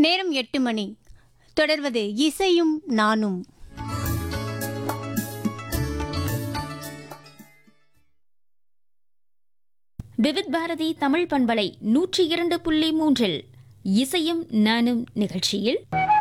நேரம் எட்டு மணி தொடர்வது இசையும் நானும் விவித் பாரதி தமிழ் பண்பலை நூற்றி இரண்டு புள்ளி மூன்றில் இசையும் நானும் நிகழ்ச்சியில்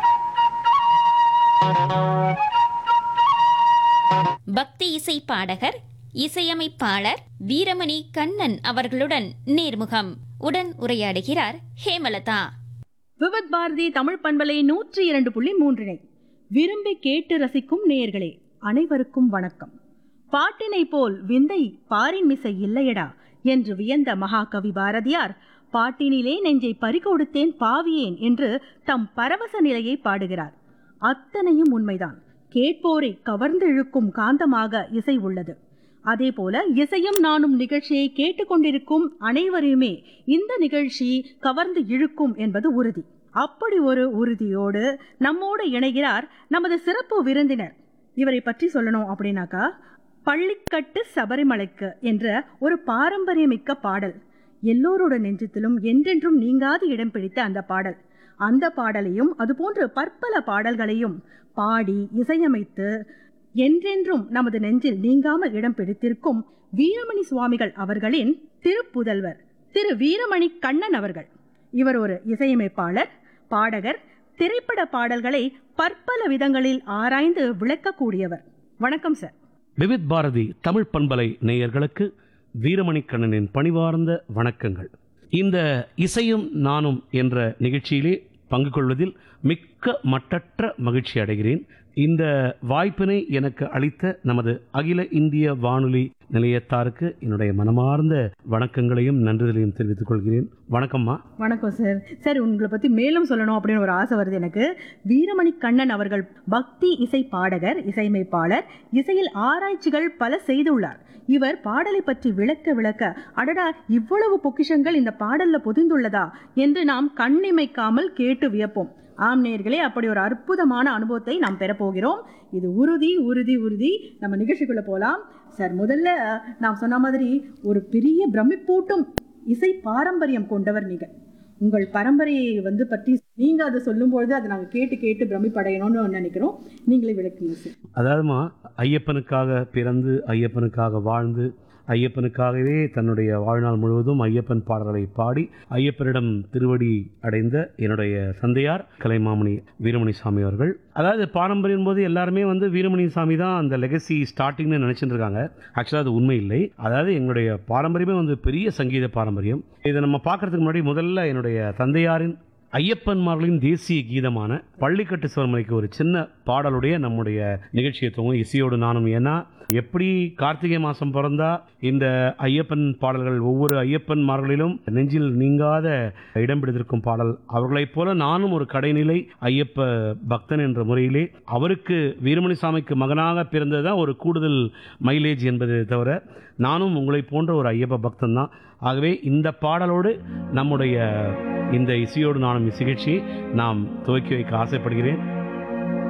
பக்தி இசை பாடகர் இசையமைப்பாளர் வீரமணி கண்ணன் அவர்களுடன் நேர்முகம் உடன் உரையாடுகிறார் ஹேமலதா விவத் பாரதி தமிழ் பண்பலை நூற்றி இரண்டு புள்ளி மூன்றினை விரும்பி கேட்டு ரசிக்கும் நேயர்களே அனைவருக்கும் வணக்கம் பாட்டினை போல் விந்தை பாரின் மிசை இல்லையடா என்று வியந்த மகாகவி பாரதியார் பாட்டினிலே நெஞ்சை பறிகொடுத்தேன் பாவியேன் என்று தம் பரவச நிலையை பாடுகிறார் அத்தனையும் உண்மைதான் கேட்போரை கவர்ந்து இழுக்கும் காந்தமாக இசை உள்ளது அதேபோல இசையும் நானும் நிகழ்ச்சியை கேட்டுக்கொண்டிருக்கும் அனைவரையுமே இந்த நிகழ்ச்சி கவர்ந்து இழுக்கும் என்பது உறுதி அப்படி ஒரு உறுதியோடு நம்மோடு இணைகிறார் நமது சிறப்பு விருந்தினர் இவரை பற்றி சொல்லணும் அப்படின்னாக்கா பள்ளிக்கட்டு சபரிமலைக்கு என்ற ஒரு பாரம்பரியமிக்க பாடல் எல்லோரோட நெஞ்சத்திலும் என்றென்றும் நீங்காது இடம் பிடித்த அந்த பாடல் அந்த பாடலையும் அதுபோன்று பற்பல பாடல்களையும் பாடி இசையமைத்து என்றென்றும் நமது நெஞ்சில் நீங்காமல் இடம் பிடித்திருக்கும் வீரமணி சுவாமிகள் அவர்களின் திருப்புதல்வர் திரு வீரமணி கண்ணன் அவர்கள் இவர் ஒரு இசையமைப்பாளர் பாடகர் திரைப்பட பாடல்களை பற்பல விதங்களில் ஆராய்ந்து விளக்கக்கூடியவர் வணக்கம் சார் விவித் பாரதி தமிழ் பண்பலை நேயர்களுக்கு வீரமணிக்கண்ணனின் பணிவார்ந்த வணக்கங்கள் இந்த இசையும் நானும் என்ற நிகழ்ச்சியிலே பங்கு கொள்வதில் மிக்க மட்டற்ற மகிழ்ச்சி அடைகிறேன் இந்த வாய்ப்பினை எனக்கு அளித்த நமது அகில இந்திய வானொலி நிலையத்தாருக்கு என்னுடைய மனமார்ந்த வணக்கங்களையும் நன்றிகளையும் தெரிவித்துக் கொள்கிறேன் வணக்கம்மா வணக்கம் சார் சார் உங்களை பற்றி மேலும் சொல்லணும் அப்படின்னு ஒரு ஆசை வருது எனக்கு வீரமணி கண்ணன் அவர்கள் பக்தி இசை பாடகர் இசையமைப்பாளர் இசையில் ஆராய்ச்சிகள் பல செய்துள்ளார் இவர் பாடலை பற்றி விளக்க விளக்க அடடா இவ்வளவு பொக்கிஷங்கள் இந்த பாடல்ல பொதிந்துள்ளதா என்று நாம் கண்ணிமைக்காமல் கேட்டு வியப்போம் ஆம் நேர்களே அப்படி ஒரு அற்புதமான அனுபவத்தை நாம் பெறப்போகிறோம் இது உறுதி உறுதி உறுதி நம்ம நிகழ்ச்சிக்குள்ள போலாம் சார் முதல்ல நாம் சொன்ன மாதிரி ஒரு பெரிய பிரமிப்பூட்டும் இசை பாரம்பரியம் கொண்டவர் நீங்க உங்கள் பரம்பரையை வந்து பற்றி நீங்க அதை சொல்லும் பொழுது அதை நாங்கள் கேட்டு கேட்டு பிரமிப்படையணும்னு நினைக்கிறோம் நீங்களே விளக்குங்க சார் அதாவதுமா ஐயப்பனுக்காக பிறந்து ஐயப்பனுக்காக வாழ்ந்து ஐயப்பனுக்காகவே தன்னுடைய வாழ்நாள் முழுவதும் ஐயப்பன் பாடல்களை பாடி ஐயப்பனிடம் திருவடி அடைந்த என்னுடைய தந்தையார் கலைமாமணி வீரமணி சாமி அவர்கள் அதாவது பாரம்பரியம் போது எல்லாருமே வந்து வீரமணி சாமி தான் அந்த லெகசி ஸ்டார்டிங்னு நினைச்சிட்டு இருக்காங்க ஆக்சுவலாக அது உண்மை இல்லை அதாவது எங்களுடைய பாரம்பரியமே வந்து பெரிய சங்கீத பாரம்பரியம் இதை நம்ம பார்க்கறதுக்கு முன்னாடி முதல்ல என்னுடைய தந்தையாரின் ஐயப்பன்மார்களின் தேசிய கீதமான பள்ளிக்கட்டு சிவமலைக்கு ஒரு சின்ன பாடலுடைய நம்முடைய நிகழ்ச்சியை துவங்கும் இசையோடு நானும் ஏன்னா எப்படி கார்த்திகை மாதம் பிறந்தா இந்த ஐயப்பன் பாடல்கள் ஒவ்வொரு ஐயப்பன்மார்களிலும் நெஞ்சில் நீங்காத இடம் பிடித்திருக்கும் பாடல் அவர்களைப் போல நானும் ஒரு கடைநிலை ஐயப்ப பக்தன் என்ற முறையிலே அவருக்கு வீரமணி சாமிக்கு மகனாக பிறந்தது ஒரு கூடுதல் மைலேஜ் என்பதை தவிர நானும் உங்களைப் போன்ற ஒரு ஐயப்ப பக்தன் தான் ஆகவே இந்த பாடலோடு நம்முடைய இந்த இசையோடு நானும் இசைகட்சியை நாம் துவக்கி வைக்க ஆசைப்படுகிறேன்